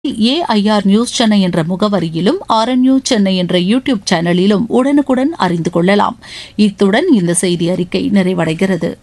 AIR news Chennai என்ற முகவரியிலும் RNU Chennai என்ற YouTube சேனலிலும் உடனுக்குடன் அறிந்து கொள்ளலாம் இத்துடன் இந்த செய்தி அறிக்கை நிறைவடைகிறது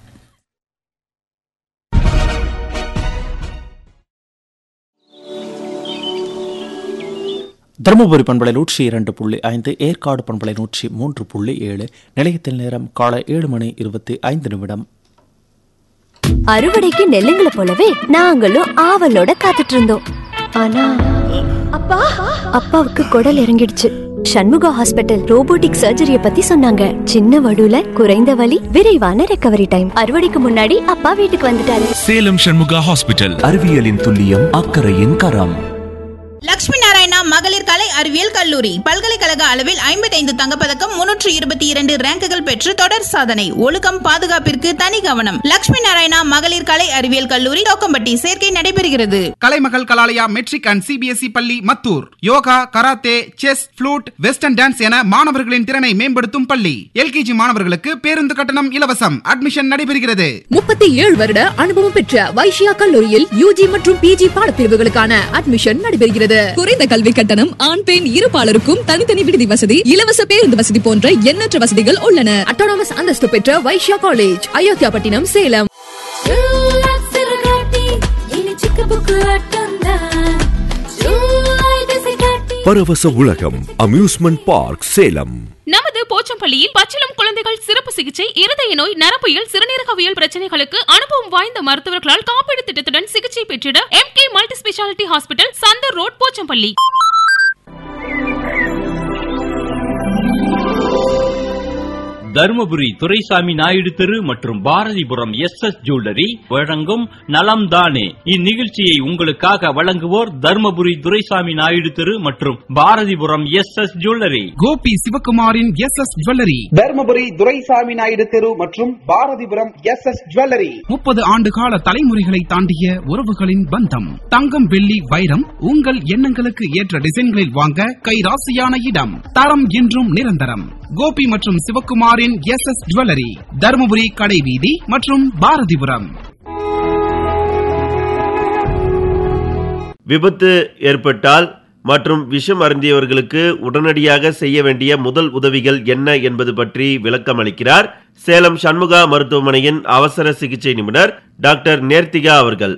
தருமபுரி பண்பலை நூற்றி இரண்டு புள்ளி ஐந்து ஏற்காடு பண்பலை நூற்றி மூன்று புள்ளி ஏழு நிலையத்தில் நேரம் காலை ஏழு மணி இருபத்தி ஐந்து நிமிடம் அறுவடைக்கு நெல்லுங்களை போலவே நாங்களும் ஆவலோட காத்துட்டு இருந்தோம் ஆனா அப்பா அப்பாவுக்கு குடல் இறங்கிடுச்சு சண்முகா ஹாஸ்பிட்டல் ரோபோட்டிக் சர்ஜரிய பத்தி சொன்னாங்க சின்ன வடுல குறைந்த வலி விரைவான ரெக்கவரி டைம் அறுவடைக்கு முன்னாடி அப்பா வீட்டுக்கு வந்துட்டாரு சேலம் சண்முகா ஹாஸ்பிட்டல் அறிவியலின் துல்லியம் அக்கறையின் கரம் லட்சுமி நாராயணா மகளிர் கலை அறிவியல் கல்லூரி பல்கலைக்கழக அளவில் ஐம்பத்தைந்து தங்கப்பதக்கம் முன்னூற்று இருபத்தி இரண்டு ரேங்குகள் பெற்று தொடர் சாதனை ஒழுக்கம் பாதுகாப்பிற்கு தனி கவனம் லட்சுமி நாராயணா மகளிர் கலை அறிவியல் கல்லூரி தோக்கம்பட்டி சேர்க்கை நடைபெறுகிறது Kalaimagal Kalalaya matric and CBSE பள்ளி Mathur yoga karate chess flute western dance என மாணவர்களின் திறனை மேம்படுத்தும் பள்ளி எல்கேஜி மாணவர்களுக்கு பேருந்து கட்டணம் இலவசம் அட்மிஷன் நடைபெறுகிறது முப்பத்தி ஏழு வருட அனுபவம் பெற்ற வைஷ்யா கல்லூரியில் யூஜி மற்றும் பிஜி பாடப்பிரிவுகளுக்கான அட்மிஷன் நடைபெறுகிறது குறைந்த கல்வி கட்டணம் ஆண் பெண் இருபாலருக்கும் தனித்தனி விடுதி வசதி இலவச பேருந்து வசதி போன்ற எண்ணற்ற வசதிகள் உள்ளன அட்டானமஸ் அந்தஸ்து பெற்ற வைஷ்யா காலேஜ் அயோத்தியாபட்டினம் சேலம் பரவச உலகம் அம்யூஸ்மெண்ட் பார்க் சேலம் நமது போச்சம்பள்ளியில் பச்சிளம் குழந்தைகள் சிறப்பு சிகிச்சை இருதய நோய் நரம்பியல் சிறுநீரகவியல் பிரச்சனைகளுக்கு அனுபவம் வாய்ந்த மருத்துவர்களால் காப்பீடு திட்டத்துடன் சிகிச்சை பெற்றிட M K multi speciality hospital Chandar road Pochampalli Dharmapuri Duraisamy Naidu தெரு மற்றும் பாரதிபுரம் எஸ் எஸ் ஜுவல்லரி வழங்கும் நலம் தானே இந்நிகழ்ச்சியை உங்களுக்காக வழங்குவோர் தருமபுரி துரைசாமி நாயுடு தெரு மற்றும் Bharathipuram S S jewellery Gopi சிவகுமாரின் S S jewellery Dharmapuri Duraisamy Naidu தெரு மற்றும் பாரதிபுரம் எஸ் எஸ் ஜுவல்லரி முப்பது ஆண்டு கால தலைமுறைகளை தாண்டிய உறவுகளின் பந்தம் தங்கம் வெள்ளி வைரம் உங்கள் எண்ணங்களுக்கு ஏற்ற டிசைன்களில் வாங்க கைராசியான இடம் தரம் என்றும் நிரந்தரம் கோபி மற்றும் சிவகுமாரின் எஸ் எஸ் ஜுவல்லரி தருமபுரி கடைவீதி மற்றும் பாரதிபுரம் விபத்து ஏற்பட்டால் மற்றும் விஷம் அருந்தியவர்களுக்கு உடனடியாக செய்ய வேண்டிய முதல் உதவிகள் என்ன என்பது பற்றி விளக்கம் அளிக்கிறார் சேலம் சண்முகா மருத்துவமனையின் அவசர சிகிச்சை நிபுணர் டாக்டர் நேர்த்திகா அவர்கள்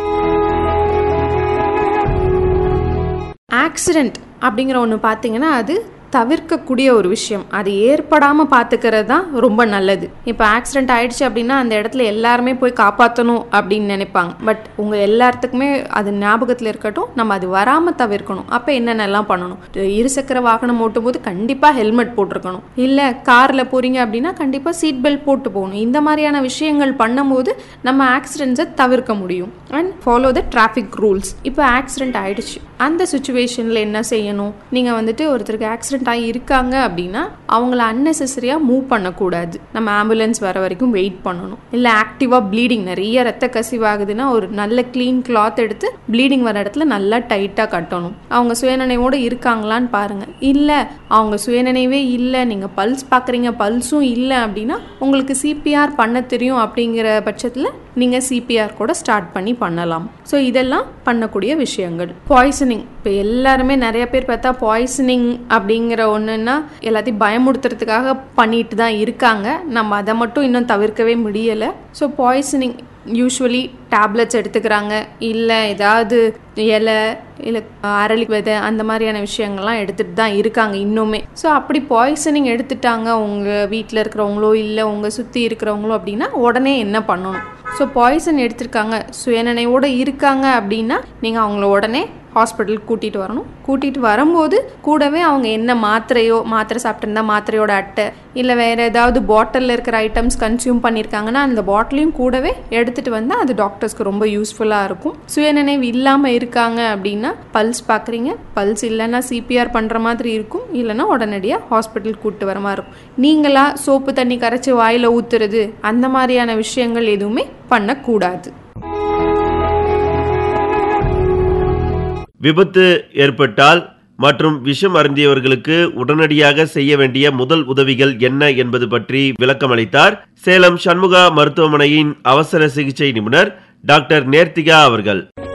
ஆக்சிடெண்ட் அப்படிங்கிற ஒன்று பார்த்தீங்கன்னா அது தவிர்க்கக்கூடிய ஒரு விஷயம் அது ஏற்படாமல் பார்த்துக்கிறது தான் ரொம்ப நல்லது இப்போ ஆக்சிடென்ட் ஆயிடுச்சு அப்படின்னா அந்த இடத்துல எல்லாருமே போய் காப்பாற்றணும் அப்படின்னு நினைப்பாங்க பட் உங்கள் எல்லாத்துக்குமே அது ஞாபகத்தில் இருக்கட்டும் நம்ம அது வராமல் தவிர்க்கணும் அப்போ என்னென்னலாம் பண்ணணும் இருசக்கர வாகனம் ஓட்டும் போது கண்டிப்பாக ஹெல்மெட் போட்டிருக்கணும் இல்லை காரில் போகிறீங்க அப்படின்னா கண்டிப்பாக சீட் பெல்ட் போட்டு போகணும் இந்த மாதிரியான விஷயங்கள் பண்ணும்போது நம்ம ஆக்சிடென்ட்ஸை தவிர்க்க முடியும் and follow the traffic rules இப்போ ஆக்சிடென்ட் ஆயிடுச்சு அந்த சுச்சுவேஷனில் என்ன செய்யணும் நீங்கள் வந்துட்டு ஒருத்தருக்கு ஆக்சிடென்ட் ஆகி இருக்காங்க அப்படின்னா அவங்கள அன்னெசரியாக மூவ் பண்ணக்கூடாது நம்ம ஆம்புலன்ஸ் வர வரைக்கும் வெயிட் பண்ணணும் இல்லை ஆக்டிவாக ப்ளீடிங் நிறைய ரத்த கசிவாகுதுன்னா ஒரு நல்ல க்ளீன் கிளாத் எடுத்து ப்ளீடிங் வர இடத்துல நல்லா டைட்டாக கட்டணும் அவங்க சுயநினைவோடு இருக்காங்களான்னு பாருங்கள் இல்லை அவங்க சுயநினைவே இல்லை நீங்கள் பல்ஸ் பார்க்குறீங்க பல்ஸும் இல்லை அப்படின்னா உங்களுக்கு சிபிஆர் பண்ண தெரியும் அப்படிங்கிற பட்சத்தில் நீங்கள் சிபிஆர் கூட ஸ்டார்ட் பண்ணி பண்ணலாம் ஸோ இதெல்லாம் பண்ணக்கூடிய விஷயங்கள் பாய்சனிங் இப்போ எல்லாருமே நிறைய பேர் பார்த்தா பாய்சனிங் அப்படிங்கிற ஒன்றுன்னா எல்லாத்தையும் பயமுடுத்துறதுக்காக பண்ணிட்டு தான் இருக்காங்க நம்ம அதை மட்டும் இன்னும் தவிர்க்கவே முடியலை ஸோ பாய்சனிங் யூஸ்வலி டேப்லெட்ஸ் எடுத்துக்கிறாங்க இல்லை ஏதாவது இலை இல்லை அரளி விதை அந்த மாதிரியான விஷயங்கள்லாம் எடுத்துகிட்டு தான் இருக்காங்க இன்னுமே ஸோ அப்படி பாய்சனிங் எடுத்துட்டாங்க உங்கள் வீட்டில் இருக்கிறவங்களோ இல்லை உங்கள் சுற்றி இருக்கிறவங்களோ அப்படின்னா உடனே என்ன பண்ணணும் ஸோ பாய்சன் எடுத்திருக்காங்க சுயநினைவோடு இருக்காங்க அப்படின்னா நீங்கள் அவங்கள உடனே ஹாஸ்பிட்டலுக்கு கூட்டிகிட்டு வரணும் கூட்டிகிட்டு வரும்போது கூடவே அவங்க என்ன மாத்திரையோ மாத்திரை சாப்பிட்ருந்தா மாத்திரையோட அட்டை இல்லை வேறு ஏதாவது பாட்டிலில் இருக்கிற ஐட்டம்ஸ் கன்சியூம் பண்ணியிருக்காங்கன்னா அந்த பாட்டிலையும் கூடவே எடுத்துகிட்டு வந்தால் அது டாக்டர்ஸ்க்கு ரொம்ப யூஸ்ஃபுல்லாக இருக்கும் சுயநினைவு இல்லாமல் இருக்காங்க அப்படின்னா பல்ஸ் பார்க்குறீங்க பல்ஸ் இல்லைன்னா சிபிஆர் பண்ணுற மாதிரி இருக்கும் இல்லைன்னா உடனடியாக ஹாஸ்பிட்டல் கூப்பிட்டு வர மாதிரி இருக்கும் நீங்களா சோப்பு தண்ணி கரைச்சி வாயில் ஊற்றுறது அந்த மாதிரியான விஷயங்கள் எதுவுமே பண்ணக்கூடாது விபத்து ஏற்பட்டால் மற்றும் விஷம் அருந்தியவர்களுக்கு உடனடியாக செய்ய வேண்டிய முதல் உதவிகள் என்ன என்பது பற்றி விளக்கம் அளித்தார் சேலம் சண்முகா மருத்துவமனையின் அவசர சிகிச்சை நிபுணர் டாக்டர் நேர்த்திகா அவர்கள்